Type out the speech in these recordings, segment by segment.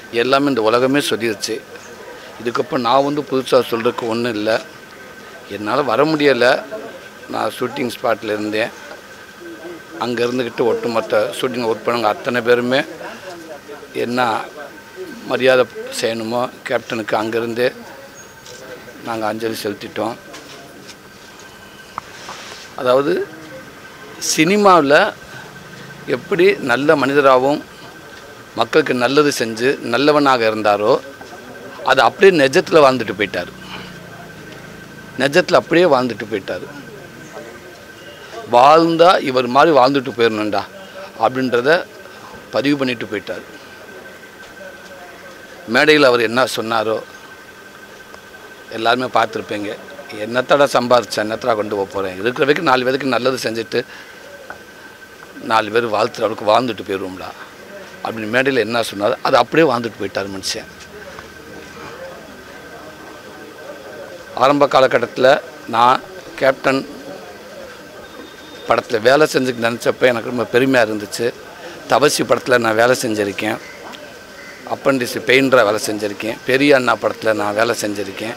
எல்லாமே இந்த உலகமே சொல்லிருச்சு இதுக்கப்புறம் நான் வந்து புதுசாக சொல்கிறதுக்கு ஒன்றும் இல்லை என்னால் வர முடியலை நான் ஷூட்டிங் ஸ்பாட்டில் இருந்தேன் அங்கே இருந்துக்கிட்டு ஒட்டுமொத்த ஷூட்டிங் ஒர்க் பண்ணவங்க அத்தனை பேருமே என்ன மரியாதை செய்யணுமோ கேப்டனுக்கு அங்கேருந்தே நாங்கள் அஞ்சலி செலுத்திட்டோம் அதாவது சினிமாவில் எப்படி நல்ல மனிதராகவும் மக்களுக்கு நல்லது செஞ்சு நல்லவனாக இருந்தாரோ அது அப்படியே நிஜத்தில் வாழ்ந்துட்டு போயிட்டார் நிஜத்தில் அப்படியே வாழ்ந்துட்டு போயிட்டார் வாழ்ந்தா இவர் மாதிரி வாழ்ந்துட்டு போயிடணும்டா அப்படின்றத பதிவு பண்ணிட்டு போயிட்டார் மேடையில் அவர் என்ன சொன்னாரோ எல்லாருமே பார்த்துருப்பீங்க என்னத்தடா சம்பாரிச்சேன் என்னத்தடா கொண்டு போக போகிறேன் இருக்கிற வரைக்கும் நாலு பேருக்கு நல்லது செஞ்சுட்டு நாலு பேர் வாழ்த்துற அளவுக்கு வாழ்ந்துட்டு போயிடுவோம்டா அப்படின்னு மேடையில் என்ன சொன்னாரோ அது அப்படியே வாழ்ந்துட்டு போயிட்டார் மனுஷன் ஆரம்ப காலகட்டத்தில் நான் கேப்டன் படத்தில் வேலை செஞ்சுக்க நினச்சப்ப எனக்கு ரொம்ப பெருமையாக இருந்துச்சு தவசி படத்தில் நான் வேலை செஞ்சுருக்கேன் அப்பண்டிஸ் பெயிண்டராக வேலை செஞ்சுருக்கேன் பெரிய அண்ணா படத்தில் நான் வேலை செஞ்சுருக்கேன்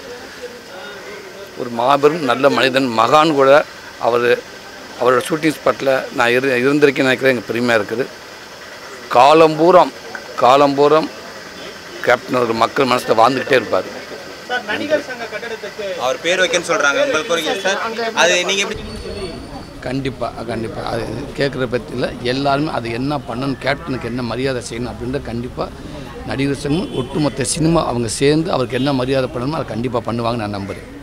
ஒரு மாபெரும் நல்ல மனிதன் மகான் கூட அவர் அவரோட ஷூட்டிங் ஸ்பாட்டில் நான் இரு இருந்திருக்கேன்னு நினைக்கிறேன் எனக்கு பெருமையாக இருக்குது காலம்பூரம் காலம்பூரம் கேப்டன் ஒரு மக்கள் மனசில் வாழ்ந்துக்கிட்டே இருப்பார் சார் நடிகர் சங்க கட்டடத்துக்கு அவர் பேர் வைக்கன்னு சொல்றாங்க உங்களுக்கு போறீங்க சார் அது நீங்க எப்படி கண்டிப்பாக கண்டிப்பாக அது கேட்குற பற்றியில் எல்லாருமே அது என்ன பண்ணணும் கேப்டனுக்கு என்ன மரியாதை செய்யணும் அப்படின்ற கண்டிப்பாக நடிகர் சங்கம் ஒட்டுமொத்த சினிமா அவங்க சேர்ந்து அவருக்கு என்ன மரியாதை பண்ணணுமோ அதை கண்டிப்பாக பண்ணுவாங்கன்னு நான் நம்புகிறேன்